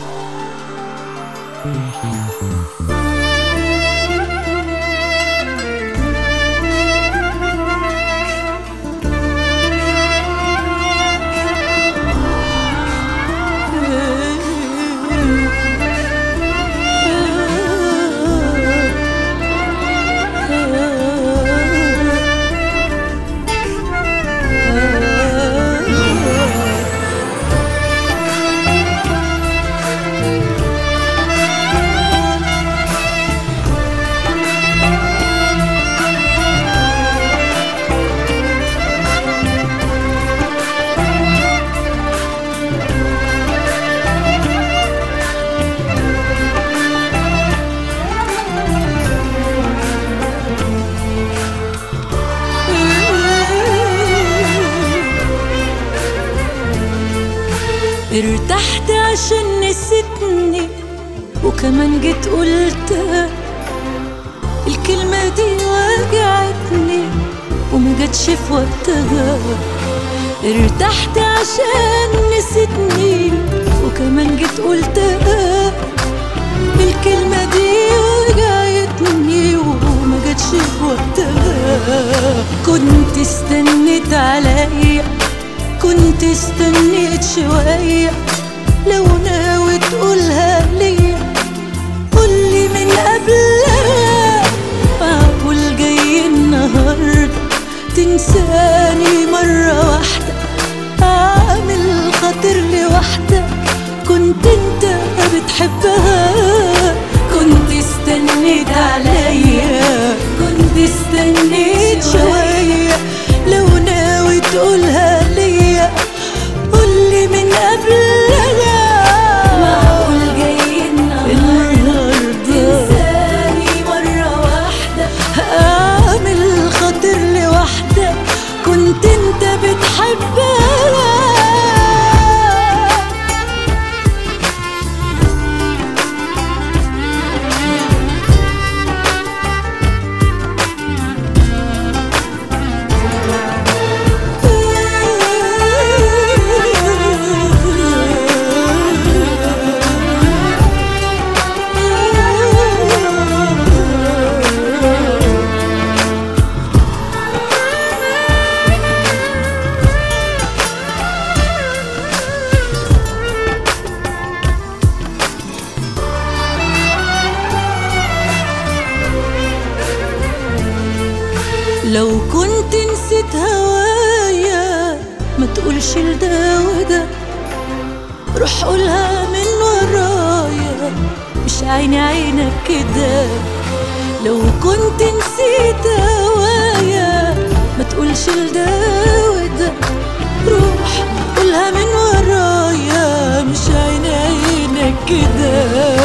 ارتحت عشان نسيتني وكمان جيت قلت الكلمة دي وجعتني وما جاتش في وقتها ارتحت عشان نسيتني وكمان جيت قلت الكلمة دي وجعتني وما جاتش في وقتها كنت استنيت عليا كنت استنيت شوية لو ناوي تقولها ليا قولي من قبلها معقول جاي النهاردة تنساني مرة واحدة عامل خاطر لوحدة كنت انت بتحبها كنت استنيت عليا كنت استنيت شوية لو ناوي تقولها ليا قولي من قبلها معقول جاي النهاردة تنساني مرة واحدة عامل خاطر لوحدة كنت انت بتحبها لو كنت نسيت هوايا ما تقولش لده وده روح قولها من ورايا مش عيني عينك كده لو كنت نسيت هوايا ما تقولش لده وده روح قولها من ورايا مش عيني عينك كده